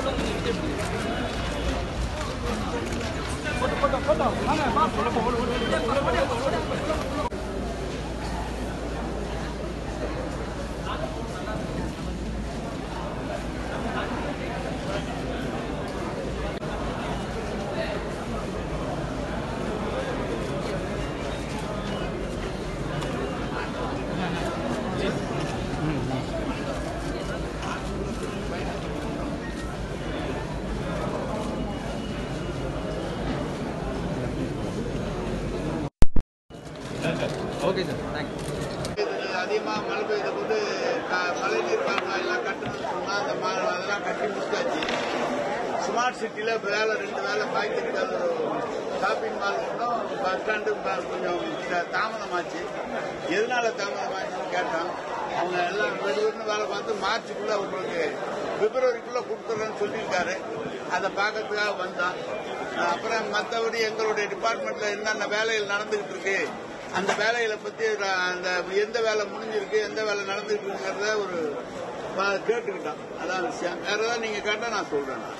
Okay sir thank you இது அதிகமாக மழை பெய்த போது க- மழைநீர் கால்வாய் எல்லாம் கட்டணும்னு சொன்னா அந்த மா- அதெல்லாம் கட்டி முடிச்சாச்சு ஸ்மார்ட் சிட்டியில் வேலை ரெண்டு வேலை பாக்கி இருக்காது ஷாப்பிங் மால் ஒன்றும் பஸ் ஸ்டாண்டு ப- கொஞ்சம் த- தாமதமாச்சு எதனால தாமதமாச்சுன்னு கேட்டோம் அவங்க எல்லாம் வெளியூர்னு வேலை பார்த்து மார்ச்சுக்குள்ள உங்களுக்கு பிப்ரவரிக்குள்ள கொடுத்துறேன்னு சொல்லியிருக்காரு அதை பார்க்கறதுக்காக வந்தோம் அப்புறம் மற்றபடி எங்களுடைய டிபார்ட்மெண்ட்ல என்னென்ன வேலைகள் நடந்துகிட்டு இருக்கு அந்த வேலைகளை பத்தி நான் அந்த எந்த வேலை முடிஞ்சிருக்கு எந்த வேலை நடந்துட்டு இருக்குங்கிறத ஒரு ப- கேட்டுக்கிட்டோம் அதான் விஷயம் வேற ஏதாவது நீங்க கேட்டா நான் சொல்றேன் நான்.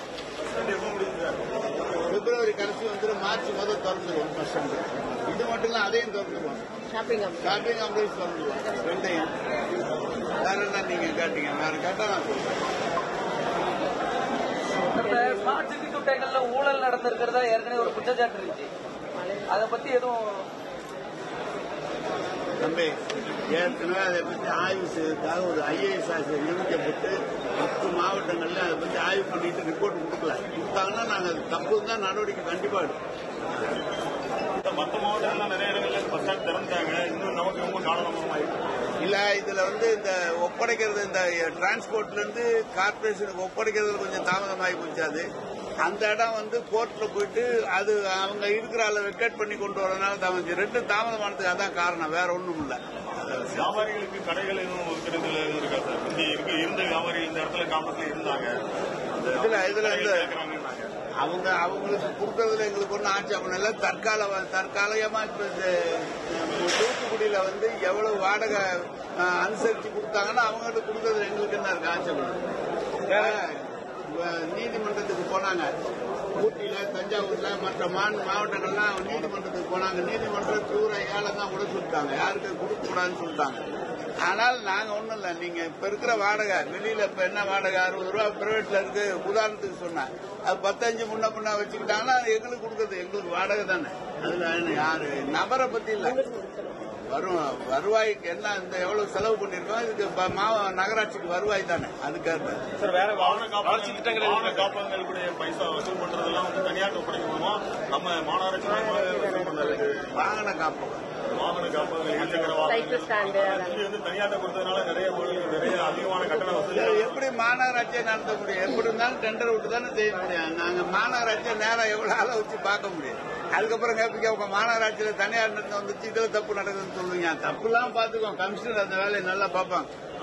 பிப்ரவரி கடைசி வந்துடும் மார்ச் முதல் திறந்துருவோம் பஸ் ஸ்டாண்டு இது மட்டும் இல்ல அதையும் திறந்துருவோம் ஷாப்பிங் ஷாப்பிங் காம்ப்ளெக்ஸ் திறந்துருவோம் ரெண்டையும் வேற என்ன நீங்க கேட்டீங்க வேற கேட்டா நான் சொல்றேன் நம்ம ஸ்மார்ட் சிட்டி திட்டங்கள்ல ஊழல் நடந்திருக்கிறதா ஏற்கனவே ஒரு குற்றச்சாட்டு இருந்துச்சு அதை பத்தி எதுவும் தம்பி ஏற்கனவே அதை பற்றி ஆய்வு செய்யறதுக்காக ஒரு ஐஏஎஸ் ஆசிரியர் நியமிக்கப்பட்டு பத்து மாவட்டங்கள்ல அதை பற்றி ஆய்வு பண்ணிட்டு ரிப்போர்ட் கொடுக்கல கொடுத்தாங்கன்னா நாங்கள் அது தப்பு தான் நடவடிக்கை கண்டிப்பா எடுப்போம் மற்ற மாவட்டங்கள்ல நிறைய இடங்கள்ல பஸ் ஸ்டாண்ட் திறந்துட்டாங்க இன்னும் நமக்கு ரொம்ப காலதாமதமாயிருக்கு இல்ல இதுல வந்து இந்த ஒப்படைக்கிறது இந்த டிரான்ஸ்போர்ட்ல இருந்து கார்பரேஷனுக்கு ஒப்படைக்கிறதுல கொஞ்சம் தாமதமாகி போச்சு அது அந்த இடம் வந்து கோர்ட்ல போயிட்டு அது அவங்க இருக்கிற ஆளை வெக்கேட் பண்ணி கொண்டு வரதுனால தாமதிச்சு ரெண்டு தாமதமானதுக்கு அதான் காரணம் வேற ஒண்ணும் இல்ல வியாபாரிகளுக்கு கடைகள் எதுவும் ஒதுக்குறதுல எதுவும் இருக்கா சார் இங்க இருக்கு இருந்த வியாபாரிகள் இந்த இடத்துல காமர்ஸ்ல இருந்தாங்க அந்த இதுல இதுல கடைகள் இந்த கேட்கறாங்கன்னாங்க. அவங்க அவங்களுக்கு கொடுக்கறதுல எங்களுக்கு ஒன்றும் ஆட்சேபம் இல்லை தற்கால தற்காலிகமா இப்ப இந்த அஹ், தூத்துக்குடியில வந்து எவ்வளவு வாடகை அஹ், அனுசரிச்சு கொடுத்தாங்கன்னா அவங்களுக்கு கொடுக்கறதுல எங்களுக்கு என்ன இருக்கு ஆட்சேபம் அஹ், நீதிமன்றத்துக்கு போனாங்க ஊட்டியில தஞ்சாவூர்ல மற்ற மாநில மாவட்டங்கள்லாம் நீதிமன்றத்துக்கு போனாங்க நீதிமன்றம் தூர ஏலம் தான் விட சொல்லிட்டாங்க யாருக்கு கொடுக்க கூடாதுன்னு சொல்லிட்டாங்க ஆனால் நாங்க ஒண்ணும் இல்ல நீங்க இப்ப இருக்கிற வாடகை வெளியில இப்ப என்ன வாடகை அறுபது ரூபா பிரைவேட்ல இருக்கு உதாரணத்துக்கு சொன்னேன் அது பத்தஞ்சு முன்ன முன்ன வச்சுக்கிட்டாங்கன்னா அது எங்களுக்கு கொடுக்கறது எங்களுக்கு வாடகை தானே அதுல என்ன யாரு நபரை பத்தி இல்ல வரும் வருவாய்க்கு என்ன இந்த எவ்வளவு செலவு பண்ணிருக்கோம் இதுக்கு ப- மாவ- நகராட்சிக்கு வருவாய் தானே அதுக்காக சார் வேற வாகன காப்பீடு வாகன காப்பகங்களுடைய பைசா வசூல் பண்றதெல்லாம் வந்து தனியார் ஒப்படைக்கணுமா நம்ம மாநகராட்சி மூலமா வசூல் பண்றது வாகன காப்பகம் வாகன காப்பகங்கள் இருசக்கர Cycle stand, வாகனங்கள் இது வந்து தனியார்ட்ட கொடுத்ததுனால நிறைய ஊழல், நிறைய அதிகமான கட்டண வசூல் இது எப்படி மாநகராட்சியை நடத்த முடியும் எப்படி இருந்தாலும் டெண்டர் விட்டு தானே செய்ய முடியும் நாங்க மாநகராட்சியை நேரம் எவ்வளவு ஆளை வச்சு பார்க்க முடியும் அதுக்கப்புறம் கேட்பீங்க உங்க மாநகராட்சியில தனியார் நிறுத்தம் வந்துச்சு இதுல தப்பு நடக்குதுன்னு சொல்லுவீங்க தப்புலாம் பாத்துக்கோங்க கமிஷனர் அந்த வேலையை நல்லா பார்ப்பாங்க